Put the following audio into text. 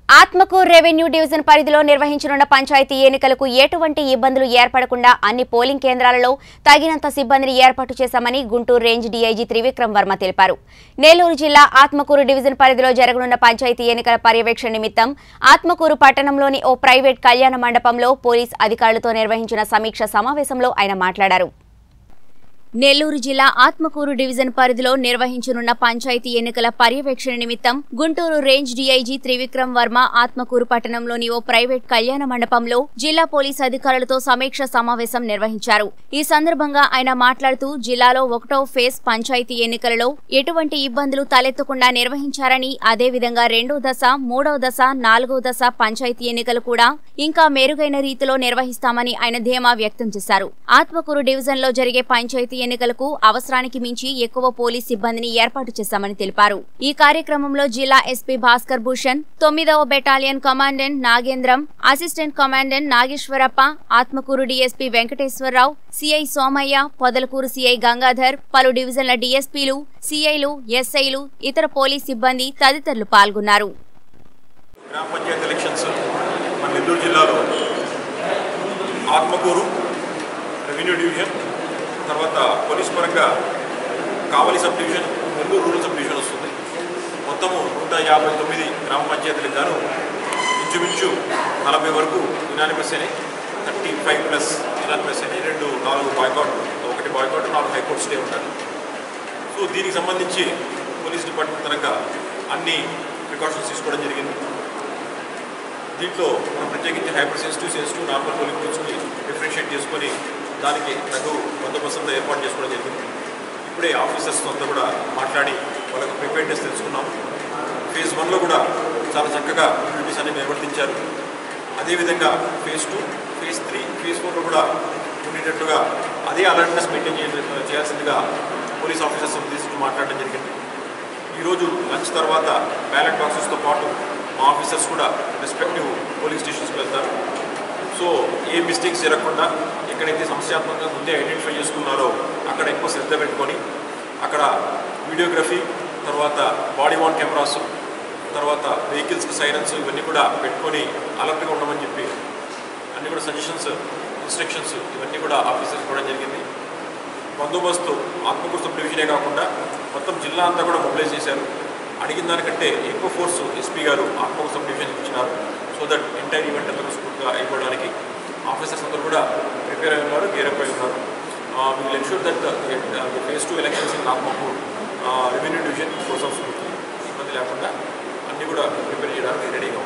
Atmakur revenue division పరిధిలో నిర్వహించనున్న పంచాయతీ ఎన్నికలకు ఎటువంటి ఇబ్బందులు ఏర్పడకుండా అన్ని పోలింగ్ కేంద్రాలలో తగినంత సిబ్బందిని ఏర్పాటు చేశామని గుంటూరు రేంజ్ డీఐజీ త్రివిక్రమ్ వర్మ తెలిపారు నెల్లూరు జిల్లా ఆత్మకూరు డివిజన్ పరిధిలో జరగనున్న పంచాయతీ ఎన్నికల పర్యవేక్షణ నిమిత్తం ఆత్మకూరు పట్టణంలోని ఓ ప్రైవేట్ కళ్యాణ మండపంలో పోలీస్ అధికారులతో నిర్వహించిన సమీక్ష సమావేశంలో ఆయన మాట్లాడారు నెల్లూరు జిల్లా ఆత్మకూరు డివిజన్ పరిధిలో నిర్వహించనున్న పంచాయతీ ఎన్నికల పర్యవేక్షణ నిమిత్తం గుంటూరు రేంజ్ డీఐజీ త్రివిక్రమ్ వర్మ ఆత్మకూరు పట్టణంలోని ఓ ప్రైవేట్ కళ్యాణ మండపంలో జిల్లా పోలీస్ అధికారులతో సమీక్ష సమావేశం నిర్వహించారు ఈ సందర్భంగా ఆయన మాట్లాడుతూ జిల్లాలో ఒకటో ఫేజ్ పంచాయతీ ఎన్నికలలో ఎటువంటి ఇబ్బందులు తలెత్తకుండా నిర్వహించారని అదేవిధంగా రెండో దశ మూడవ దశ నాలుగో దశ పంచాయతీ ఎన్నికలు కూడా ఇంకా మెరుగైన రీతిలో నిర్వహిస్తామని ఆయన ధీమా వ్యక్తం చేశారు ఆత్మకూరు డివిజన్లో జరిగే పంచాయతీ ఎన్నికలకు అవసరానికి మించి ఎక్కువ పోలీస్ సిబ్బందిని ఏర్పాటు చేశామని తెలిపారు ఈ కార్యక్రమంలో జిల్లా ఎస్పీ భాస్కర్ భూషణ్ తొమ్మిదవ battalion commandant Nagendram assistant commandant Nageswarappa Atmakur DSP Venkateswara Rao CI Somaiah Podalakur CI Gangadhar పలు డివిజన్ల డీఎస్పీలు సిఐలు ఎస్ఐలు ఇతర పోలీస్ సిబ్బంది తదితరులు పాల్గొన్నారు గ్రామ పంచాయతీ ఎలక్షన్స్ మన నెల్లూరు జిల్లాలో ఆత్మకూరు రెవెన్యూ డివిజన్ తర్వాత పోలీస్ పరంగా Kavali sub division Nellore rural sub division వస్తుంది మొత్తము నూట యాభై తొమ్మిది గ్రామ పంచాయతీలకు గాను ఇంచుమించు నలభై వరకు యునానిమస్ అని థర్టీ ఫైవ్ ప్లస్ యునానిమస్ అని రెండు నాలుగు బాయ్కాట్ ఒకటి బాయ్కాట్ నాలుగు హైకోర్టు స్టే ఉంటారు సో దీనికి సంబంధించి పోలీస్ డిపార్ట్మెంట్ తరంగా అన్ని ప్రికాషన్స్ తీసుకోవడం జరిగింది దీంట్లో మనం ప్రత్యేకించి hypersensitive sensitive normal polling బూత్స్ని డిఫరెన్షియేట్ చేసుకొని దానికి తగు బందోబస్తంతా ఏర్పాటు చేసుకోవడం జరిగింది ఇప్పుడే ఆఫీసర్స్ అంతా కూడా మాట్లాడి వాళ్ళకు ప్రిపేర్నెస్ తెలుసుకున్నాం ఫేజ్ వన్లో కూడా చాలా చక్కగా డ్యూటీస్ అన్ని నిర్వర్తించారు అదేవిధంగా phase two phase three phase ఫోర్లో కూడా ఉండేటట్టుగా అదే అలర్ట్నెస్ మెయింటైన్ చేయ- చేయాల్సిందిగా పోలీస్ ఆఫీసర్స్ తీసుకుని మాట్లాడడం జరిగింది ఈరోజు లంచ్ తర్వాత బ్యాలెట్ బాక్సెస్తో పాటు మా ఆఫీసర్స్ కూడా రెస్పెక్టివ్ పోలీస్ స్టేషన్స్కి వెళ్తారు సో ఏ మిస్టేక్స్ జరగకుండా ఎక్కడైతే సమస్యాత్మకంగా ముందే ఐడెంటిఫై చేసుకున్నారో అక్కడ ఎక్కువ శ్రద్ధ పెట్టుకొని అక్కడ వీడియోగ్రఫీ తర్వాత బాడీ వాన్ కెమెరాస్ తర్వాత వెహికల్స్కి సైరన్స్ ఇవన్నీ కూడా పెట్టుకొని అలర్ట్గా ఉండమని చెప్పి అన్ని కూడా సజెషన్స్ ఇన్స్ట్రక్షన్స్ ఇవన్నీ కూడా ఆఫీసర్స్ ఇవ్వడం జరిగింది బందోబస్తు ఆత్మకూరు సబ్ డివిజనే కాకుండా మొత్తం జిల్లా అంతా కూడా మొబిలైజ్ చేశారు అడిగిన దానికంటే ఎక్కువ ఫోర్స్ ఎస్పీ గారు ఆత్మకూరు సబ్ డివిజన్ ఇచ్చినారు సో దట్ ఎంటైర్ ఈవెంట్ అంతా స్మూత్గా అయిపోవడానికి ఆఫీసర్స్ అందరూ కూడా ప్రిపేర్ అయి ఉన్నారు గేరప్ అయి ఉన్నారు will ensure that phase two elections in Atmakur revenue division course of smoothly ఇబ్బంది లేకుండా అన్నీ కూడా ప్రిపేర్ చేయడానికి రెడీగా